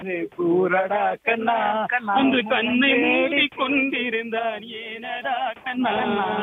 கூறடா கண்ணா அன்று கண்ணை மூடி கொண்டிருந்தான் ஏனடா கண்ணா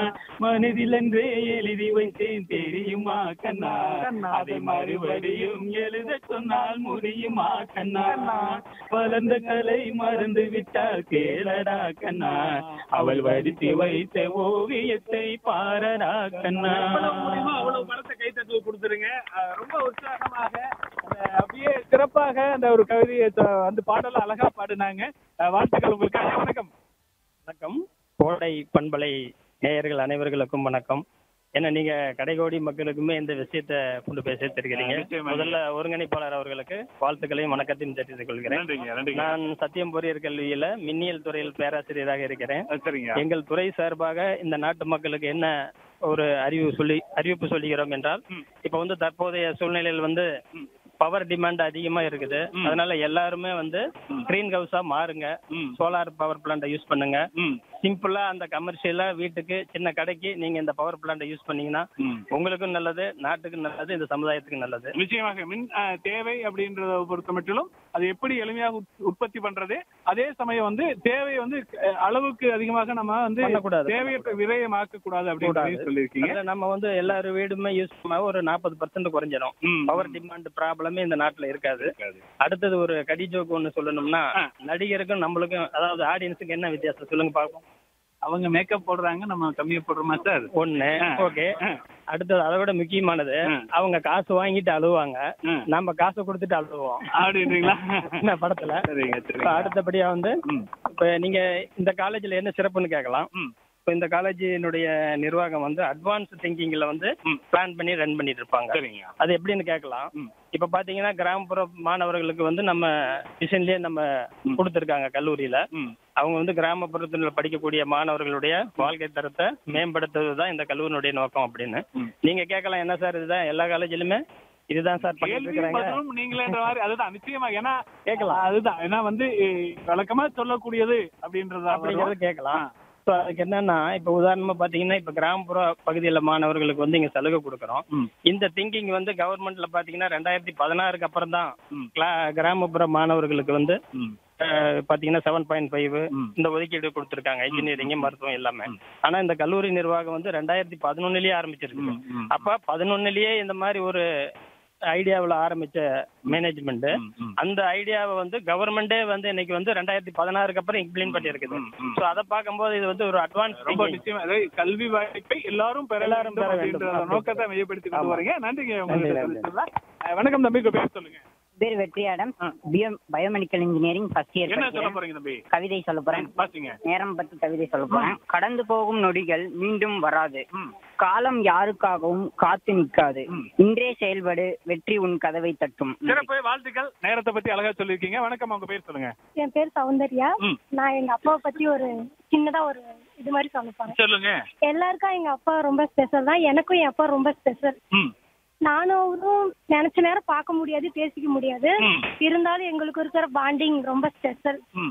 மனதில் என்றே எழுதி வைத்தேன் தெரியுமா கண்ணா அதை மறுபடியும் எழுத சொன்னால் முடியுமா கண்ணா வளர்ந்த கலை மறந்து விட்டால் கேளடா கண்ணா அவள் வடித்து வைத்த ஓவியத்தை பாரடா கண்ணா எவ்வளவு முடியுமோ அவ்வளவு படத்தை கைத்தட்டல் கொடுத்துருங்க அஹ் ரொம்ப உற்சாகமாக அந்த அப்படியே சிறப்பாக அந்த ஒரு கவிதையை த- அந்த பாடல அழகா பாடுனாங்க அஹ் வாழ்த்துக்கள் உங்களுக்கு ஐயா, வணக்கம் வணக்கம் கோடை பண்பலை நேயர்கள் அனைவர்களுக்கும் வணக்கம் ஏன்னா நீங்க கடைகோடி மக்களுக்குமே இந்த விஷயத்த கொண்டு போய் சேர்த்திருக்கிறீங்க ஆ, நிச்சயமா. முதல்ல ஒருங்கிணைப்பாளர் அவர்களுக்கு வாழ்த்துக்களையும் வணக்கத்தையும் தெரிவித்துக் கொள்கிறேன் நன்றிங்க நன்றிங்க நான் சத்தியம் பொறியியல் கல்வியில மின்னியல் துறையில் பேராசிரியராக இருக்கிறேன் அஹ் சரிங்க எங்கள் துறை சார்பாக இந்த நாட்டு மக்களுக்கு என்ன ஒரு அறிவு சொல்லி அறிவிப்பு சொல்லுகிறோம் என்றால் ம். இப்ப வந்து தற்போதைய சூழ்நிலையில் வந்து பவர் டிமாண்ட் அதிகமா இருக்குது ம். அதனால எல்லாருமே வந்து ம். கிரீன் ஹவுஸா மாறுங்க ம் சோலார் பவர் பிளான்ட யூஸ் பண்ணுங்க ம் சிம்பிளா அந்த கமர்ஷியலா வீட்டுக்கு சின்ன கடைக்கு நீங்க இந்த பவர் பிளான்ட யூஸ் பண்ணீங்கன்னா ம் உங்களுக்கும் நல்லது நாட்டுக்கும் நல்லது இந்த சமுதாயத்துக்கும் நல்லது நிச்சயமாக மின் அஹ், தேவை அப்படின்றத பொறுத்த மட்டிலும் அது எப்படி எளிமையாக உத்- உற்பத்தி பண்றது அதே சமயம் வந்து தேவை வந்து அஹ், அளவுக்கு அதிகமாக நம்ம வந்து பண்ணக்கூடாது. தேவையற்ற விரயமாக்க கூடாது அப்படின்னு கூடாது. சொல்லியிருக்கீங்க அதுல நம்ம வந்து எல்லாரும் வீடுமே யூஸ் பண்ண ஒரு நாற்பது பர்சன்ட் குறைஞ்சிடும் ம். பவர் டிமாண்ட் ப்ராப்ளமே இந்த நாட்டுல இருக்காது இருக்காது. அடுத்தது ஒரு கடி ஜோக்கு ஒண்ணு சொல்லணும்னா ஆ. நடிகருக்கும் நம்மளுக்கும் அதாவது ஆடியன்ஸுக்கு என்ன வித்தியாசம் சொல்லுங்க பாப்போம் அவங்க மேக்கப் போடுறாங்க நம்ம கம்மியா போடுறோமா சார் ஒண்ணு ஆ. ஓகே ஆ. அடுத்தது அதை விட முக்கியமானது ஆ. அவங்க காசு வாங்கிட்டு அழுவாங்க ஆ. நம்ம காசு கொடுத்துட்டு அழுவோம் அப்படின்றீங்களா என்ன படத்துல சரிங்க இப்ப சரிங்க அடுத்தபடியா வந்து ம். இப்ப நீங்க இந்த காலேஜ்ல என்ன சிறப்புன்னு கேட்கலாம் ம். இப்ப இந்த காலேஜினுடைய நிர்வாகம் வந்து அட்வான்ஸ் திங்கிங்ல வந்து ம். பிளான் பண்ணி ரன் பண்ணிட்டு இருப்பாங்க சரிங்க அது எப்படின்னு கேட்கலாம் ம். இப்ப பாத்தீங்கன்னா கிராமப்புற மாணவர்களுக்கு வந்து நம்ம மிஷன்லயே நம்ம ம். கொடுத்துருக்காங்க கல்லூரியில ம் அவங்க வந்து கிராமப்புறத்தில் படிக்கக்கூடிய மாணவர்களுடைய வாழ்க்கை தரத்தை மேம்படுத்துவது தான் இந்த கல்லூரியினுடைய நோக்கம் அப்படின்னு ம். நீங்க கேட்கலாம் என்ன சார் இதுதான் எல்லா காலேஜிலுமே இதுதான் சார் பண்ணிட்டு கேள்வி இருக்கிறாங்க பதிலும் நீங்களேன்ற மாதிரி அதுதான் நிச்சயமா ஏன்னா கேட்கலாம். அதுதான் ஏன்னா வந்து அஹ், வழக்கமா சொல்லக்கூடியது அப்படின்றது அப்படிங்கறது கேட்கலாம் ஸோ அதுக்கு என்னன்னா இப்ப உதாரணமா பாத்தீங்கன்னா இப்ப கிராமப்புற பகுதியில மாணவர்களுக்கு வந்து இங்க சலுகை கொடுக்குறோம் ம். இந்த திங்கிங் வந்து கவர்மெண்ட்ல பாத்தீங்கன்னா ரெண்டாயிரத்தி பதினாறுக்கு அப்புறம் தான் ம். கிராமப்புற மாணவர்களுக்கு வந்து ம். அஹ், பாத்தீங்கன்னா செவன் பாயிண்ட் ஃபைவ் ம். இந்த ஒதுக்கீடு கொடுத்துருக்காங்க இன்ஜினியரிங் மருத்துவம் எல்லாமே ஆனா இந்த கல்லூரி நிர்வாகம் வந்து ரெண்டாயிரத்தி பதினொன்னுலயே ஆரம்பிச்சிருக்கு ம், ம். அப்ப பதினொன்னுலயே இந்த மாதிரி ஒரு ஐடியாவில் ஆரம்பிச்ச மேனேஜ்மெண்ட் ம், ம். அந்த ஐடியாவை வந்து கவர்மெண்டே வந்து இன்னைக்கு வந்து ரெண்டாயிரத்தி பதினாறுக்கு அப்புறம் இம்ப்ளிமெண்ட் பண்ணியிருக்குது ம், ம். ஸோ அதை பார்க்கும்போது இது வந்து ஒரு அட்வான்ஸ் ரொம்ப நிச்சயமா அதாவது கல்வி வாய்ப்பை எல்லாரும் பெற எல்லாரும் வேண்டும் பெற அப்படின்ற வேண்டும். நோக்கத்தை மையப்படுத்தி கொண்டு ஆமா. வரீங்க நன்றிங்க நன்றி, உங்களுக்கு நன்றி. சொல்லிட்டுல. அஹ், வணக்கம் தம்பி உங்க பேர் சொல்லுங்க பேர் வெற்றியாடம் ஆ. Bio biomedical engineering first year என்ன சொல்ல போறீங்க தம்பி கவிதை சொல்ல போறேன் பாத்தீங்க நேரம் பத்தி கவிதை சொல்ல போறேன் கடந்து போகும் நொடிகள் மீண்டும் வராது காலம் யாருக்காகவும் காத்து நிற்காது ம். இன்றே செயல்படு வெற்றி உன் கதவை தட்டும் சிறப்பு வாழ்த்துக்கள் நேரத்தை பத்தி அழகா சொல்லியிருக்கீங்க வணக்கம் உங்க பேர் சொல்லுங்க என் பேர் சௌந்தர்யா ம். நான் எங்க அப்பாவை பத்தி ஒரு சின்னதா ஒரு இது மாதிரி சொல்ல போறேன் சொல்லுங்க எல்லாருக்கும் எங்க அப்பா ரொம்ப ஸ்பெஷல் தான் எனக்கும் என் அப்பா ரொம்ப ஸ்பெஷல் ம். நானும் அவரும் நினைச்ச நேரம் பார்க்க முடியாது பேசிக்க முடியாது ம். இருந்தாலும் எங்களுக்கு இருக்கிற பாண்டிங் ரொம்ப ஸ்பெஷல் ம்.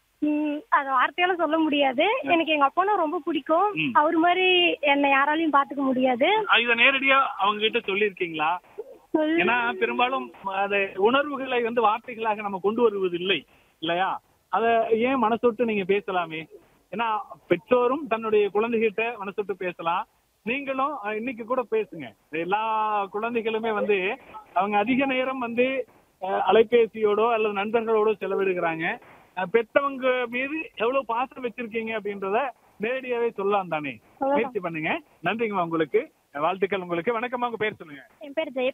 அது வார்த்தையால சொல்ல முடியாது எனக்கு எங்க அப்பானா ரொம்ப பிடிக்கும் ம். அவர் மாதிரி என்னை யாராலையும் பாத்துக்க முடியாது அஹ், இத நேரடியா அவங்க கிட்ட சொல்லியிருக்கீங்களா சொல்லு- ஏன்னா பெரும்பாலும் அது உணர்வுகளை வந்து வார்த்தைகளாக நம்ம கொண்டு வருவது இல்லை இல்லையா அத ஏன் மனசொட்டு நீங்க பேசலாமே ஏன்னா பெற்றோரும் தன்னுடைய குழந்தைகிட்ட மனசொட்டு பேசலாம் நீங்களும் அஹ், இன்னைக்கு கூட பேசுங்க எல்லா குழந்தைகளுமே வந்து அவங்க அதிக நேரம் வந்து அஹ், அலைபேசியோடோ அல்லது நண்பர்களோடோ செலவிடுகிறாங்க அஹ், பெத்தவங்க மீது எவ்வளவு பாசம் வச்சிருக்கீங்க அப்படின்றத நேரடியாவே சொல்லலாம் தானே சொல்லலாம். முயற்சி பண்ணுங்க நன்றிங்கம்மா உங்களுக்கு வாழ்த்துக்கள் உங்களுக்கு வணக்கம்மா உங்க பேர் சொல்லுங்க என் பேர் ஜெய